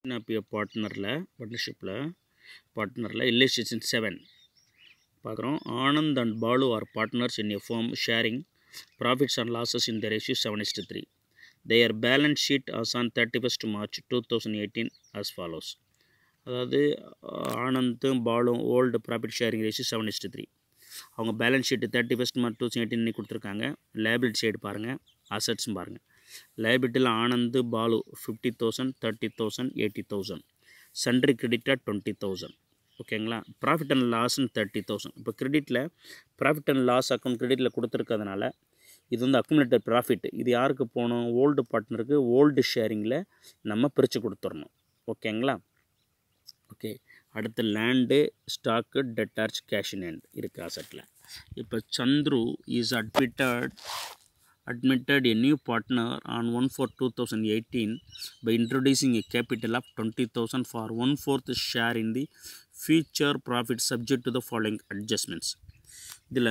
of பார்ட்னரில் பார்ட்னர்ஷிப்பில் பார்ட்னரில் இல்லஸ்ட்ரேஷன் செவன் பார்க்குறோம் Anand and Balu are partners in a firm sharing profits and losses in the ratio seven is to three their balance sheet as on thirty first March two thousand eighteen as follows அதாவது ஆனந்தும் பாலும் old profit sharing ratio seven is to three அவங்க balance sheet thirty first March two thousand eighteen கொடுத்துருக்காங்க liability side பாருங்கள் அசட்ஸும் பாருங்கள் லைபிலிட்டியில் Anand Balu fifty thousand thirty thousand eighty thousand sundry கிரெடிட்டாக டுவெண்ட்டி தௌசண்ட் ஓகேங்களா ப்ராஃபிட் அண்ட் லாஸ்ன்னு தேர்ட்டி தௌசண்ட் இப்போ கிரெடிட்டில் ப்ராஃபிட் அண்ட் லாஸ் அக்கௌண்ட் கிரெடிட்டில் கொடுத்துருக்கிறதுனால இது வந்து அக்குமுலேட்டட் ப்ராஃபிட் இது யாருக்கு போகணும் ஓல்டு பார்ட்னருக்கு ஓல்டு ஷேரிங்கில் நம்ம பிரித்து கொடுத்துடணும் ஓகேங்களா ஓகே அடுத்து land stock debtors cash in hand இருக்குது அசட்டில் இப்போ Chandru is admitted admitted a new partner on 1 for 2018 by introducing a capital of 20000 for one fourth share in the future profit subject to the following adjustments இதில்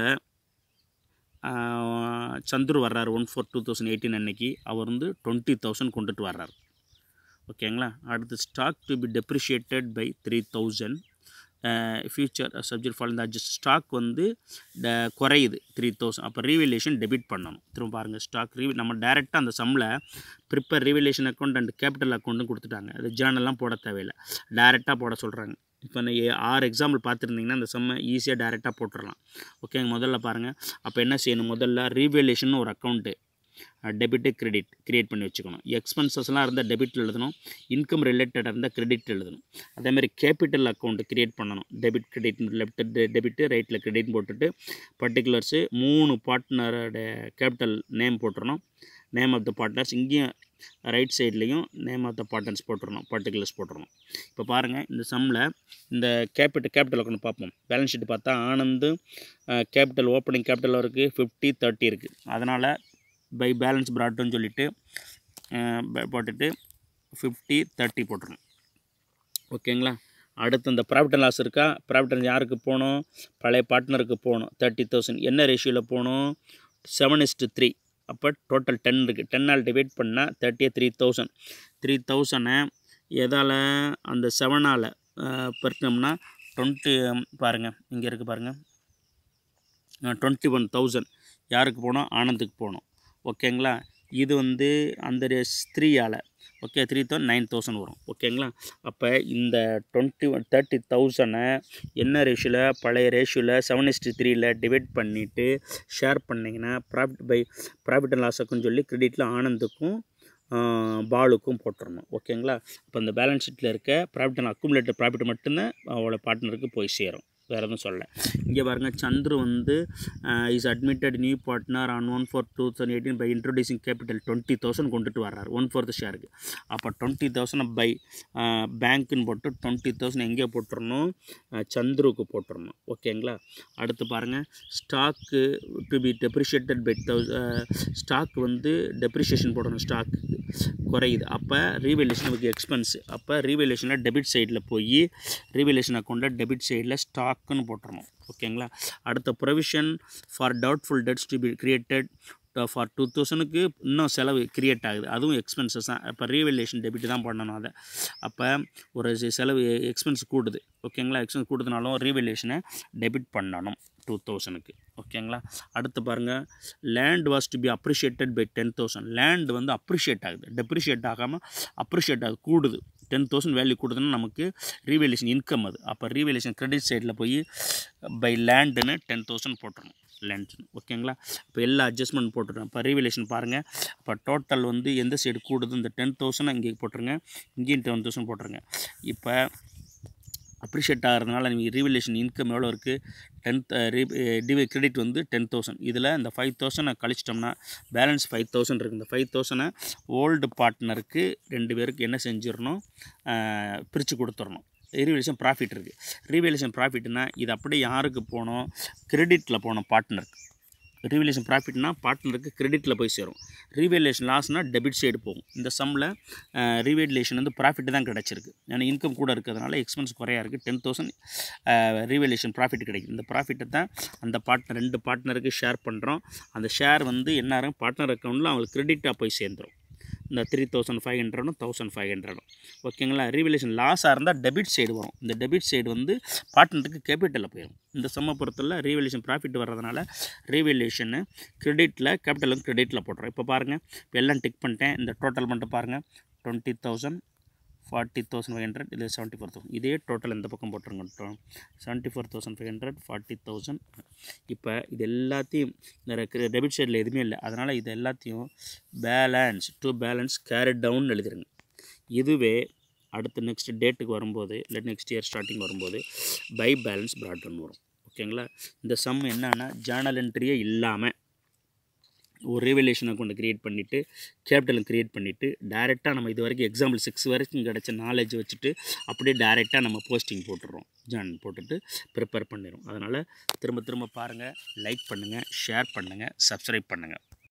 சந்துரு வர்றார் one four two thousand eighteen அன்னைக்கு அவர் வந்து twenty thousand கொண்டுட்டு வர்றார் ஓகேங்களா அடுத்து stock to be depreciated by three thousand future subject follow adjust stock வந்து ட குறையுது த்ரீ தௌசண்ட் அப்போ ரீவேலேஷன் டெபிட் பண்ணணும் திரும்ப பாருங்கள் ஸ்டாக் ரீ நம்ம டேரெக்டாக அந்த சம்மில் prepare revaluation account and capital அக்கௌண்ட்டும் கொடுத்துட்டாங்க அது ஜேர்னல்லாம் போட தேவையில்லை டேரெக்டாக போட சொல்கிறாங்க இப்போ நான் ஆறு எக்ஸாம்பிள் பார்த்துருந்தீங்கன்னா அந்த செம்மை ஈஸியாக டேரெக்டாக போட்டுடலாம் ஓகேங்க முதல்ல பாருங்கள் அப்போ என்ன செய்யணும் முதல்ல ரீவேலேஷன் ஒரு அக்கௌண்ட்டு டெபிட்டு கிரெடிட் க்ரியேட் பண்ணி வச்சுக்கணும் எக்ஸ்பென்சஸ்லாம் இருந்தால் டெபிட்டில் எழுதணும் இன்கம் ரிலேட்டடாக இருந்தால் கிரெடிட் எழுதணும் அதேமாதிரி கேபிட்டல் அக்கௌண்ட் க்ரியேட் பண்ணணும் டெபிட் கிரெடிட் லெஃப்ட் டெபிட்டு ரைட்டில் கிரெடிட் போட்டுட்டு பர்டிகுலர்ஸு மூணு பார்ட்னரோட கேபிட்டல் நேம் போட்டுறணும் நேம் ஆஃப் த பார்ட்னர்ஸ் இங்கேயும் ரைட் சைட்லேயும் நேம் ஆஃப் த பார்ட்னர்ஸ் போட்டுறணும் பர்டிகுலர்ஸ் போட்டுறணும் இப்போ பாருங்கள் இந்த சம்மில் இந்த கேபிட்டல் கேபிட்டல் அக்கௌண்ட் பார்ப்போம் பேலன்ஸ் ஷீட் பார்த்தா ஆனந்து கேபிட்டல் ஓப்பனிங் கேபிட்டல் இருக்குது ஃபிஃப்டி தேர்ட்டி இருக்குது அதனால் பை பேலன்ஸ் ப்ராட்டுன்னு சொல்லிவிட்டு போட்டுட்டு ஃபிஃப்டி தேர்ட்டி போட்டுருணும் ஓகேங்களா அடுத்து இந்த ப்ராஃபிட் அண்ட் லாஸ் இருக்கா ப்ராஃபிட் அண்ட் யாருக்கு போகணும் பழைய பார்ட்னருக்கு போகணும் தேர்ட்டி தௌசண்ட் என்ன ரேஷியோவில் போகணும் செவன் இஸ்ட்டு த்ரீ அப்போ டோட்டல் டென் இருக்குது டென்னால் டிவைட் பண்ணால் தேர்ட்டியே த்ரீ தௌசண்ட் த்ரீ தௌசண்டை எதால் அந்த செவனால் பெருக்கணும்னா டுவெண்ட்டி பாருங்கள் இங்கே இருக்குது பாருங்கள் டுவெண்ட்டி ஒன் தௌசண்ட் யாருக்கு போகணும் ஆனந்துக்கு போகணும் ஓகேங்களா இது வந்து அந்த த்ரீயால் okay three thousand nine thousand வரும் ஓகேங்களா அப்போ இந்த டுவெண்ட்டி ஒன் தேர்ட்டி தௌசண்டை என்ன ரேஷியோவில் பழைய ரேஷியோவில் செவன் இஸ்டி த்ரீயில் டிவைட் பண்ணிவிட்டு ஷேர் பண்ணிங்கன்னா ப்ராஃபிட் பை ப்ராஃபிட் அண்ட் லாஸுக்கும் சொல்லி கிரெடிட்டில் ஆனந்துக்கும் பாலுக்கும் போட்டுடணும் ஓகேங்களா இப்போ இந்த பேலன்ஸ் ஷீட்டில் இருக்க ப்ராஃபிட் அண்ட் அக்குமுலேட்டட் ப்ராஃபிட் மட்டும்தான் அவளோட பார்ட்னருக்கு போய் சேரும் வேறு எதுவும் சொல்ல இங்கே பாருங்கள் சந்துரு வந்து is admitted new partner on one four two thousand eighteen by introducing capital twenty thousand கொண்டுட்டு வர்றாரு ஒன் ஃபோர்த் ஷேருக்கு அப்போ டுவெண்ட்டி தௌசண்ட் பை பேங்க்குன்னு போட்டு டுவெண்ட்டி தௌசண்ட் எங்கே போட்டுறணும் சந்துருக்கு போட்டுறணும் ஓகேங்களா அடுத்து பாருங்கள் stock to be depreciated by thousand stock வந்து டெப்ரிஷியேஷன் போடணும் ஸ்டாக்கு குறையுது அப்போ ரீவேலேஷனுக்கு எக்ஸ்பென்ஸ் அப்போ ரீவேலேஷனில் டெபிட் சைடில் போய் ரீவேலேஷன் அக்கௌண்ட்டில் டெபிட் சைடில் ஸ்டாக்குன்னு போட்டுறணும் ஓகேங்களா அடுத்த provision for doubtful debts to be created for two தௌசண்ட்க்கு இன்னும் செலவு கிரியேட் ஆகுது அதுவும் எக்ஸ்பென்சஸ் தான் இப்போ ரீவேலேஷன் டெபிட் தான் பண்ணணும் அதை அப்போ ஒரு செலவு எக்ஸ்பென்ஸ் கூடுது ஓகேங்களா எக்ஸ்பென்ஸ் கூடுதுனாலும் ரீவேலேஷனை டெபிட் பண்ணணும் டூ தௌசண்ட்க்கு ஓகேங்களா அடுத்து பாருங்கள் land was to be appreciated by ten thousand land வந்து அப்ரிஷியேட் ஆகுது டெப்ரிஷியேட் ஆகாமல் அப்ரிஷியேட் ஆகுது கூடுது டென் தௌசண்ட் வேல்யூ கூடுதுன்னா நமக்கு ரீவேலேஷன் இன்கம் அது அப்போ ரீவேலேஷன் கிரெடிட் சைடில் போய் பை லேண்டுன்னு டென் தௌசண்ட் போட்டுருணும் லேண்ட்னு ஓகேங்களா இப்போ எல்லா அட்ஜஸ்ட்மெண்ட் போட்டுருங்க இப்போ ரீவேலேஷன் பாருங்கள் இப்போ டோட்டல் வந்து எந்த சைடு கூடுது இந்த டென் தௌசண்ட் இங்கே போட்டுருங்க இங்கேயும் டென் தௌசண்ட் போட்டுருங்க இப்போ அப்ரிஷியேட் ஆகிறதுனால நீங்கள் ரீவலேஷன் இன்கம் எவ்வளோ இருக்குது டென்த் டிவி கிரெடிட் வந்து டென் தௌசண்ட் இதில் இந்த ஃபைவ் தௌசண்ட் கழிச்சிட்டோம்னா பேலன்ஸ் ஃபைவ் தௌசண்ட் இருக்குது இந்த ஃபைவ் தௌசண்டை ஓல்டு பார்ட்னருக்கு ரெண்டு பேருக்கு என்ன செஞ்சிடணும் பிரித்து கொடுத்துடணும் ரீவேலேஷன் ப்ராஃபிட் இருக்குது ரீவேலேஷன் ப்ராஃபிட்னா இது அப்படியே யாருக்கு போகணும் கிரெடிட்டில் போகணும் பார்ட்னருக்கு ரீவேலேஷன் ப்ராஃபிட்னா பார்ட்னருக்கு கிரெடிட்டில் போய் சேரும் ரீவேலேஷன் லாஸ்னால் டெபிட் சைடு போகும் இந்த சம்மில் ரீவேலேஷன் வந்து ப்ராஃபிட் தான் கிடச்சிருக்கு ஏன்னா இன்கம் கூட இருக்கிறதுனால எக்ஸ்பென்ஸ் குறையா இருக்குது டென் தௌசண்ட் ரீவேலேஷன் ப்ராஃபிட் கிடைக்கும் இந்த ப்ராஃபிட்டை தான் அந்த பார்ட்னர் ரெண்டு பார்ட்னருக்கு ஷேர் பண்ணுறோம் அந்த ஷேர் வந்து என்ன ஆகும் பார்ட்னர் அக்கௌண்ட்டில் அவங்களுக்கு கிரெடிட்டாக போய் சேர்ந்துடும் இந்த த்ரீ தௌசண்ட் ஃபைவ் ஹண்ட்ரடும் தௌசண்ட் ஃபைவ் ஹண்ட்ரடும் ஓகேங்களா ரீவலேஷன் லாஸாக இருந்தால் டெபிட் சைடு வரும் இந்த டெபிட் சைடு வந்து பார்ட்னருக்கு கேபிட்டலில் போயிடும் இந்த சம்ம பொறுத்தல ரீவலேஷன் ப்ராஃபிட் வர்றதுனால ரீவலேஷனு கிரெடிட்டில் கேபிட்டலும் கிரெடிட்டில் போட்டுறோம் இப்போ பாருங்கள் இப்போ எல்லாம் டிக் பண்ணிட்டேன் இந்த டோட்டல் மட்டும் பாருங்கள் twenty thousand forty thousand five hundred இது செவன்ட்டி ஃபோர் தௌசண்ட் இதே டோட்டல் இந்த பக்கம் போட்டுருங்க seventy four thousand five hundred forty thousand இப்போ இது எல்லாத்தையும் இந்த டெபிட் சைடில் எதுவுமே இல்லை அதனால் இது எல்லாத்தையும் balance to balance carry down எழுதிருங்க இதுவே அடுத்த நெக்ஸ்ட் டேட்டுக்கு வரும்போது இல்லை நெக்ஸ்ட் இயர் ஸ்டார்டிங் வரும்போது பை பேலன்ஸ் ப்ராட்டன் வரும் ஓகேங்களா இந்த சம் என்னன்னா ஜேர்னல் என்ட்ரியே இல்லாமல் ஒரு ரிவலேஷன் அக்கௌண்ட் க்ரியேட் பண்ணிவிட்டு கேபிட்டல் க்ரியேட் பண்ணிவிட்டு டேரெக்டாக நம்ம இது வரைக்கும் எக்ஸாம்பிள் சிக்ஸ் வரைக்கும் கிடச்ச நாலேஜ் வச்சுட்டு அப்படியே டேரெக்டாக நம்ம போஸ்டிங் போட்டுடுறோம் ஜாயின் போட்டுட்டு ப்ரிப்பேர் பண்ணிடுறோம் அதனால் திரும்ப திரும்ப பாருங்கள் லைக் பண்ணுங்கள் ஷேர் பண்ணுங்கள் சப்ஸ்கிரைப் பண்ணுங்கள்